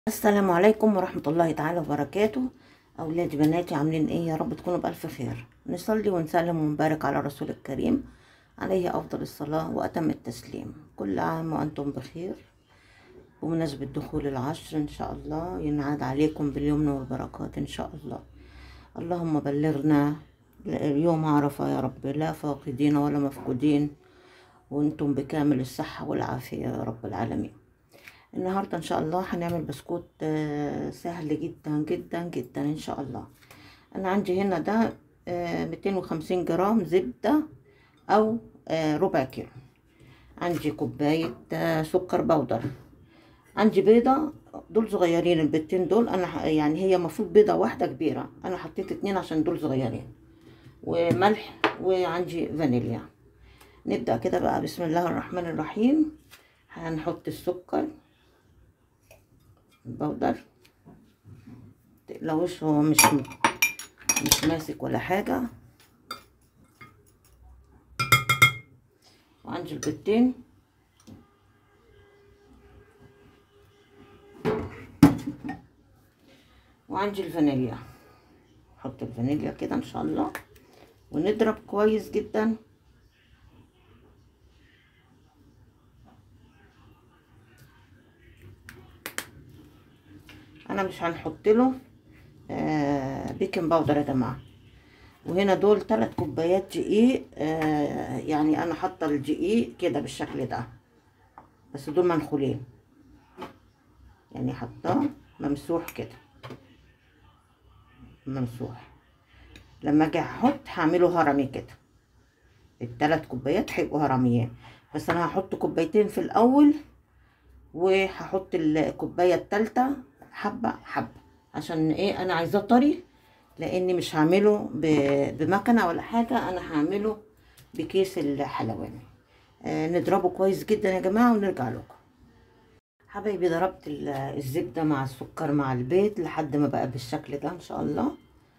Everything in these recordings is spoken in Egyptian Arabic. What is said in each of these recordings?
السلام عليكم ورحمة الله تعالى وبركاته أولادي بناتي عاملين إيه يا رب تكونوا بألف خير نصلي ونسلم ونبارك على رسول الكريم عليه أفضل الصلاة وأتم التسليم كل عام وأنتم بخير بمناسبة دخول العشر إن شاء الله ينعاد عليكم باليمن والبركات إن شاء الله اللهم بلغنا يوم عرفة يا رب لا فاقدين ولا مفقودين وانتم بكامل الصحة والعافية يا رب العالمين النهاردة ان شاء الله هنعمل بسكوت آه، سهل جدا جدا جدا ان شاء الله انا عندي هنا ده ميتين وخمسين جرام زبدة او آه، ربع كيلو عندي كوباية آه، سكر بودر عندي بيضة دول صغيرين البيضتين دول انا ح- يعني هي المفروض بيضة واحدة كبيرة انا حطيت اتنين عشان دول صغيرين وملح وعندي فانيليا نبدأ كده بقى بسم الله الرحمن الرحيم هنحط السكر البودر متقلقوش هو مش مش ماسك ولا حاجة وعندي البيضتين وعندي الفانيليا نحط الفانيليا كده ان شاء الله ونضرب كويس جدا انا مش هنحط له آه بيكنج باودر يا جماعه وهنا دول ثلاث كوبايات دقيق آه يعني انا حاطه الدقيق كده بالشكل ده بس دول منخولين يعني حطاه ممسوح كده ممسوح لما اجي احط هعمله هرمي كده الثلاث كوبايات هيبقوا هرميين بس انا هحط كوبايتين في الاول وهحط الكوبايه الثالثه حبه حبه عشان ايه انا عايزاه طري لاني مش هعمله ب- بمكنه ولا حاجه انا هعمله بكيس الحلواني آه نضربه كويس جدا يا جماعه ونرجع لكم حبايبي ضربت ال- الزبده مع السكر مع البيض لحد ما بقى بالشكل ده ان شاء الله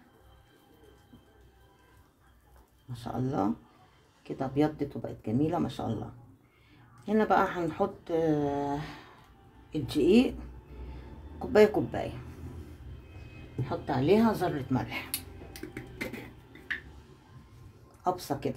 ما شاء الله كده ابيضت وبقت جميله ما شاء الله هنا بقى هنحط آه، الدقيق كوبايه كوبايه نحط عليها ذره ملح ابصى كده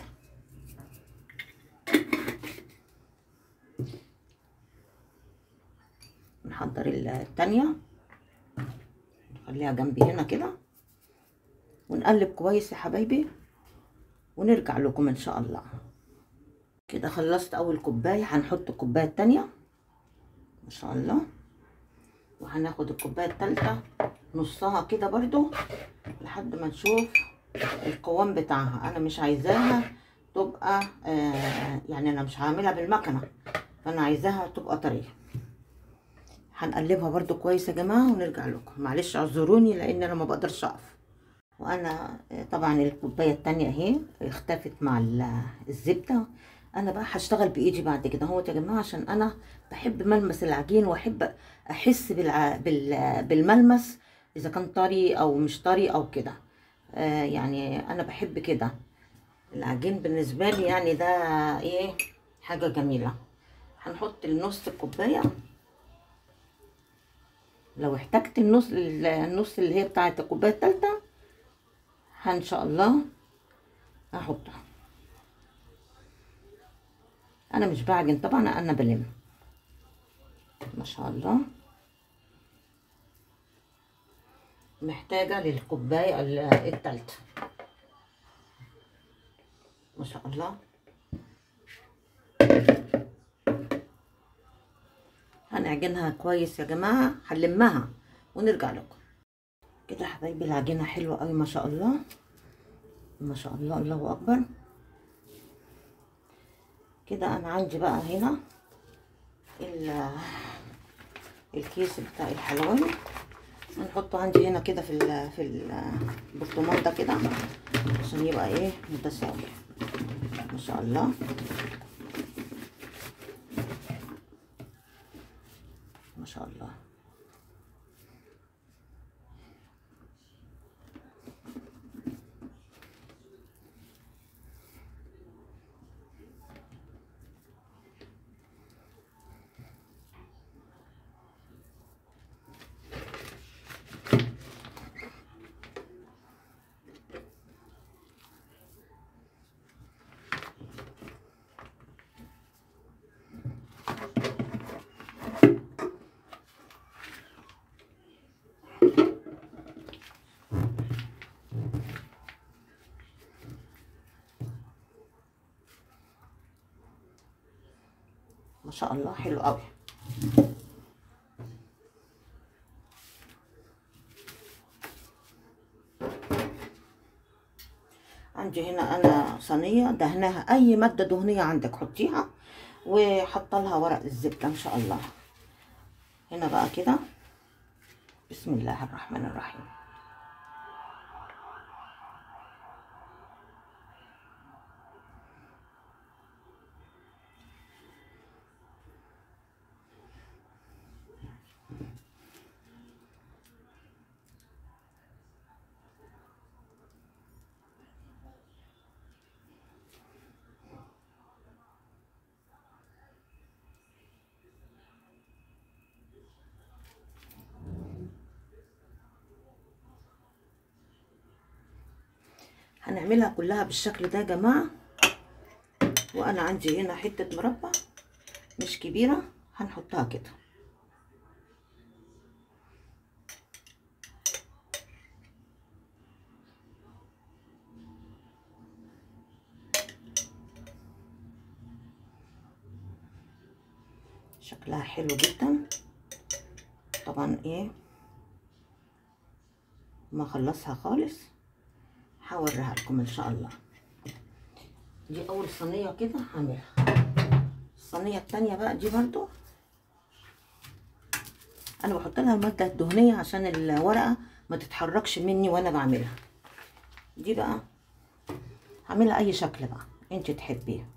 نحضر التانية نخليها جنبي هنا كده ونقلب كويس يا حبايبي ونرجع لكم ان شاء الله كده خلصت اول كوبايه هنحط الكوبايه التانية ما شاء الله وهناخد الكوبايه التالتة نصها كده برضو لحد ما نشوف القوام بتاعها انا مش عايزاها تبقى آه يعني انا مش هعملها بالمكنه فانا عايزاها تبقى طريه هنقلبها برضو كويس يا جماعه ونرجع لكم معلش اعذروني لان انا ما بقدرش اقف وانا طبعا الكوبايه التانية اهي اختفت مع ال- الزبده انا بقى هشتغل بايدي بعد كده اهوت يا جماعه عشان انا بحب ملمس العجين واحب احس بالع... بال... بالملمس اذا كان طري او مش طري او كده آه يعني انا بحب كده العجين بالنسبه لي يعني ده ايه حاجه جميله هنحط النص الكوبايه لو احتجت النص النص اللي هي بتاعه الكوبايه الثالثه ان شاء الله هحطها انا مش بعجن طبعا انا بلم ما شاء الله محتاجة للكوباية ال- التالتة ما شاء الله هنعجنها كويس يا جماعة هنلمها ونرجع لكم كده يا حبايبي العجينة حلوة قوي ما شاء الله ما شاء الله الله أكبر كده أنا عندي بقى هنا ال- الكيس بتاع الحلواني هنحطه عندي هنا كده في ال في البرطمان ده كده عشان يبقى ايه متساوي ما شاء الله ما شاء الله ما شاء الله حلو قوي عندي هنا انا صينيه دهناها اي ماده دهنيه عندك حطيها وحط لها ورق الزبده ان شاء الله هنا بقى كده بسم الله الرحمن الرحيم هنعملها كلها بالشكل ده يا جماعة وانا عندي هنا حتة مربى مش كبيرة هنحطها كده شكلها حلو جدا طبعا ايه ما خلصها خالص هوريها لكم ان شاء الله دي اول صينيه كده هعملها الصينيه التانية بقى دي برضو انا بحط لها الماده الدهنيه عشان الورقه ما تتحركش مني وانا بعملها دي بقى هعملها اي شكل بقى انت تحبيه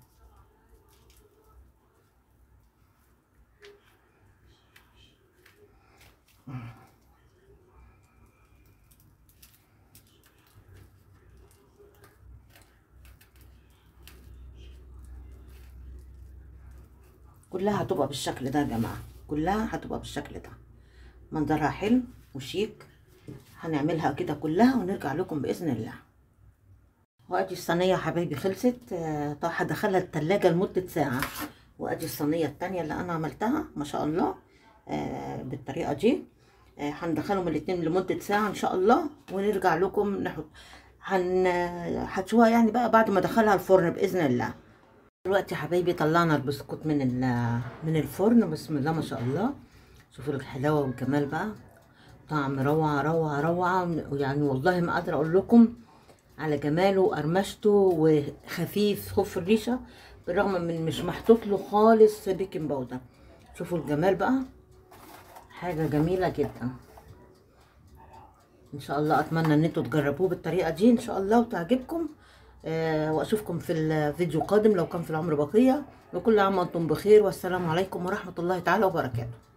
كلها هتبقى بالشكل ده يا جماعة كلها هتبقى بالشكل ده منظرها حلو وشيك هنعملها كده كلها ونرجع لكم بإذن الله وادي الصينية يا حبايبي خلصت آه، طبعا هدخلها التلاجة لمدة ساعة وادي الصينية التانية اللي انا عملتها ما شاء الله آه، بالطريقة دي آه، هندخلهم الاتنين لمدة ساعة ان شاء الله ونرجع لكم نحط هن هتشوفها يعني بقى بعد ما ادخلها الفرن بإذن الله دلوقتي يا حبايبي طلعنا البسكوت من ال- من الفرن بسم الله ما شاء الله شوفوا الحلاوه والجمال بقى طعم روعه روعه روعه يعني والله ما قادره اقول لكم على جماله وقرمشته وخفيف خف الريشه بالرغم من مش محطوط له خالص بيكنج باودر شوفوا الجمال بقى حاجه جميله جدا ان شاء الله اتمنى ان انتوا تجربوه بالطريقه دي ان شاء الله وتعجبكم آه واشوفكم في الفيديو قادم لو كان في العمر بقيه وكل عام وانتم بخير والسلام عليكم ورحمه الله تعالى وبركاته